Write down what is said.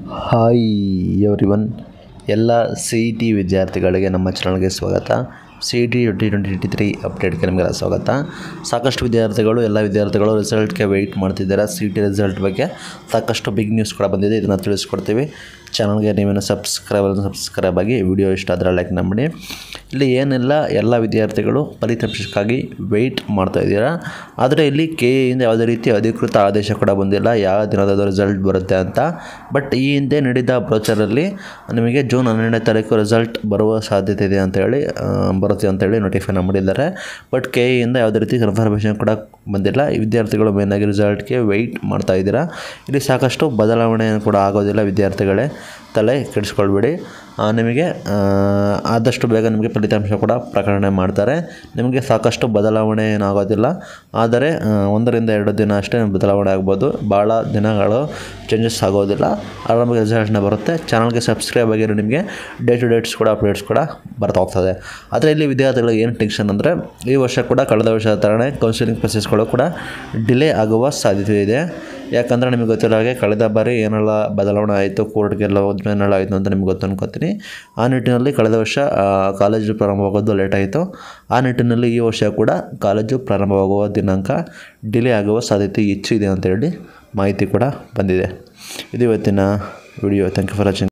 hi everyone ಎಲ್ಲ C E T ವಿದ್ಯಾರ್ಥಿಗಳಿಗೆ ನಮ್ಮ ಚಾನಲ್ಗೆ ಸ್ವಾಗತ C E T twenty twenty twenty three ಅಪ್ಡೇಟ್ಗೆ ನಿಮಗೆಲ್ಲ ಸ್ವಾಗತ ಸಾಕಷ್ಟು ವಿದ್ಯಾರ್ಥಿಗಳು ಎಲ್ಲ ವಿದ್ಯಾರ್ಥಿಗಳು ರಿಸಲ್ಟ್ಗೆ ವೆಯ್ಟ್ ಮಾಡ್ತಿದ್ದಾರೆ ಸಿ ಇ ಟಿ ರಿಸಲ್ಟ್ ಬಗ್ಗೆ ಸಾಕಷ್ಟು ಬಿಗ್ ನ್ಯೂಸ್ ಕೂಡ ಬಂದಿದೆ ಇದನ್ನು ತಿಳಿಸ್ಕೊಡ್ತೀವಿ ಚಾನಲ್ಗೆ ನೀವೇನು ಸಬ್ಸ್ಕ್ರೈಬ್ ಸಬ್ಸ್ಕ್ರೈಬ್ ಆಗಿ ವಿಡಿಯೋ ಇಷ್ಟ ಆದರೆ ಲೈಕ್ ಮಾಡಿ ಇಲ್ಲಿ ಏನೆಲ್ಲ ಎಲ್ಲ ವಿದ್ಯಾರ್ಥಿಗಳು ಫಲಿತಾಂಶಕ್ಕಾಗಿ ವೆಯ್ಟ್ ಮಾಡ್ತಾ ಇದ್ದೀರಾ ಆದರೆ ಇಲ್ಲಿ ಕೆ ಎಯಿಂದ ಯಾವುದೇ ರೀತಿ ಅಧಿಕೃತ ಆದೇಶ ಕೂಡ ಬಂದಿಲ್ಲ ಯಾವ ದಿನದ ರಿಸಲ್ಟ್ ಬರುತ್ತೆ ಅಂತ ಬಟ್ ಈ ಹಿಂದೆ ನೀಡಿದ ಬ್ರೋಚರಲ್ಲಿ ನಿಮಗೆ ಜೂನ್ ಹನ್ನೆರಡನೇ ತಾರೀಕು ರಿಸಲ್ಟ್ ಬರುವ ಸಾಧ್ಯತೆ ಇದೆ ಅಂತೇಳಿ ಆ, ಬರುತ್ತೆ ಅಂತೇಳಿ ನೋಟಿಫೈ ಮಾಡಿದ್ದಾರೆ ಬಟ್ ಕೆ ಎಯಿಂದ ಯಾವುದೇ ರೀತಿ ಕನ್ಫರ್ಮೇಷನ್ ಕೂಡ ಬಂದಿಲ್ಲ ಈ ವಿದ್ಯಾರ್ಥಿಗಳು ಮೇನಾಗಿ ರಿಸಲ್ಟ್ಗೆ ವೆಯ್ಟ್ ಮಾಡ್ತಾ ಇದ್ದೀರಾ ಇಲ್ಲಿ ಸಾಕಷ್ಟು ಬದಲಾವಣೆ ಕೂಡ ಆಗೋದಿಲ್ಲ ವಿದ್ಯಾರ್ಥಿಗಳೇ ತಲೆ ಕೆಡಿಸ್ಕೊಳ್ಬೇಡಿ ಆ, ನಿಮಗೆ ಆ, ಆದಷ್ಟು ಬೇಗ ನಿಮಗೆ ಫಲಿತಾಂಶ ಕೂಡ ಪ್ರಕಟಣೆ ಮಾಡ್ತಾರೆ ನಿಮಗೆ ಸಾಕಷ್ಟು ಬದಲಾವಣೆ ಏನಾಗೋದಿಲ್ಲ ಆದರೆ ಆ, ಒಂದರಿಂದ ಎರಡು ದಿನ ಅಷ್ಟೇ ಬದಲಾವಣೆ ಆಗ್ಬೋದು ಭಾಳ ದಿನಗಳು ಚೇಂಜಸ್ ಆಗೋದಿಲ್ಲ ಆರಾಮಾಗಿ ರಿಸಲ್ಟ್ನ ಬರುತ್ತೆ ಚಾನಲ್ಗೆ ಸಬ್ಸ್ಕ್ರೈಬ್ ಆಗಿರೋ ನಿಮಗೆ ಡೇ ಟು ಡೇಟ್ಸ್ ಕೂಡ ಅಪ್ಡೇಟ್ಸ್ ಕೂಡ ಬರ್ತಾ ಹೋಗ್ತದೆ ಆದರೆ ಇಲ್ಲಿ ವಿದ್ಯಾರ್ಥಿಗಳಿಗೆ ಏನು ಟೆನ್ಷನ್ ಅಂದರೆ ಈ ವರ್ಷ ಕೂಡ ಕಳೆದ ವರ್ಷದ ಥರನೇ ಕೌನ್ಸಿಲಿಂಗ್ ಪ್ರೊಸೆಸ್ಗಳು ಕೂಡ ಡಿಲೇ ಆಗುವ ಸಾಧ್ಯತೆ ಇದೆ ಯಾಕಂದರೆ ನಿಮಗೆ ಗೊತ್ತಿರೋ ಹಾಗೆ ಕಳೆದ ಬಾರಿ ಏನೆಲ್ಲ ಬದಲಾವಣೆ ಆಯಿತು ಕೋರ್ಟ್ಗೆಲ್ಲ ಹೋದ್ಮೇಲೆ ಆಯಿತು ಅಂತ ನಿಮ್ಗೆ ಗೊತ್ತು ಅನ್ಕೋತೀನಿ ಆ ನಿಟ್ಟಿನಲ್ಲಿ ಕಳೆದ ವರ್ಷ ಆ, ಕಾಲೇಜು ಪ್ರಾರಂಭವಾಗೋದು ಲೇಟ್ ಆಯಿತು ಆ ನಿಟ್ಟಿನಲ್ಲಿ ಈ ವರ್ಷ ಕೂಡ ಕಾಲೇಜು ಪ್ರಾರಂಭವಾಗುವ ದಿನಾಂಕ ಡಿಲೇ ಆಗುವ ಸಾಧ್ಯತೆ ಹೆಚ್ಚು ಇದೆ ಅಂತೇಳಿ ಮಾಹಿತಿ ಕೂಡ ಬಂದಿದೆ ಇದು ಇವತ್ತಿನ video thank you for watching